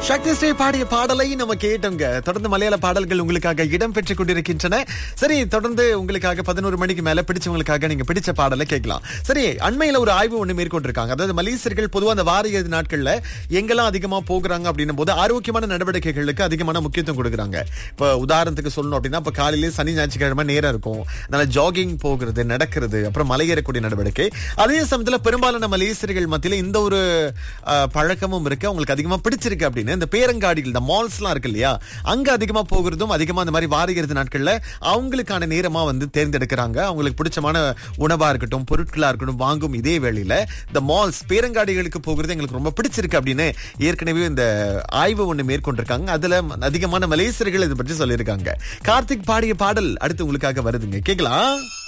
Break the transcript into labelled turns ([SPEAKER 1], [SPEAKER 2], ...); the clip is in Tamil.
[SPEAKER 1] சக்தி ஸ்ரீ பாடிய பாடலை நம்ம கேட்டோங்க தொடர்ந்து மலையாள பாடல்கள் உங்களுக்காக இடம் பெற்றுக் கொண்டிருக்கின்றன சரி தொடர்ந்து உங்களுக்காக பதினோரு மணிக்கு மேல பிடிச்சவங்களுக்காக நீங்க பிடிச்ச பாடலை கேட்கலாம் சரி அண்மையில ஒரு ஆய்வு ஒண்ணு மேற்கொண்டிருக்காங்க அதாவது மலேசியர்கள் பொதுவா அந்த வார இறுதி நாட்கள்ல எங்கெல்லாம் அதிகமா போகிறாங்க அப்படின்னும் போது ஆரோக்கியமான நடவடிக்கைகளுக்கு அதிகமான முக்கியத்துவம் கொடுக்குறாங்க இப்ப உதாரணத்துக்கு சொல்லணும் அப்படின்னா இப்ப காலையிலேயே சனி ஞாயிற்றுக்கிழமை நேரம் இருக்கும் அதனால ஜாகிங் போகிறது நடக்கிறது அப்புறம் மலையேறக்கூடிய நடவடிக்கை அதே சமயத்துல பெரும்பாலான மலேசியர்கள் மத்தியில இந்த ஒரு அஹ், பழக்கமும் இருக்கு அவங்களுக்கு அதிகமா பிடிச்சிருக்கு அப்படின்னு இந்த பேரங்காடிகள் இந்த மால்ஸ் எல்லாம் இருக்கு இல்லையா அங்க அதிகமா போகிறதும் அதிகமா அந்த மாதிரி வார இறுதி நாட்கள்ல அவங்களுக்கான நேரமா வந்து தேர்ந்தெடுக்கிறாங்க அவங்களுக்கு பிடிச்சமான உணவா இருக்கட்டும் பொருட்களா இருக்கட்டும் வாங்கும் இதே வேளையில இந்த மால்ஸ் பேரங்காடிகளுக்கு போகிறது எங்களுக்கு ரொம்ப பிடிச்சிருக்கு அப்படின்னு ஏற்கனவே இந்த ஆய்வு ஒண்ணு மேற்கொண்டிருக்காங்க அதுல அதிகமான மலேசியர்கள் இதை பற்றி சொல்லியிருக்காங்க கார்த்திக் பாடிய பாடல் அடுத்து உங்களுக்காக வருதுங்க கேக்கலாம்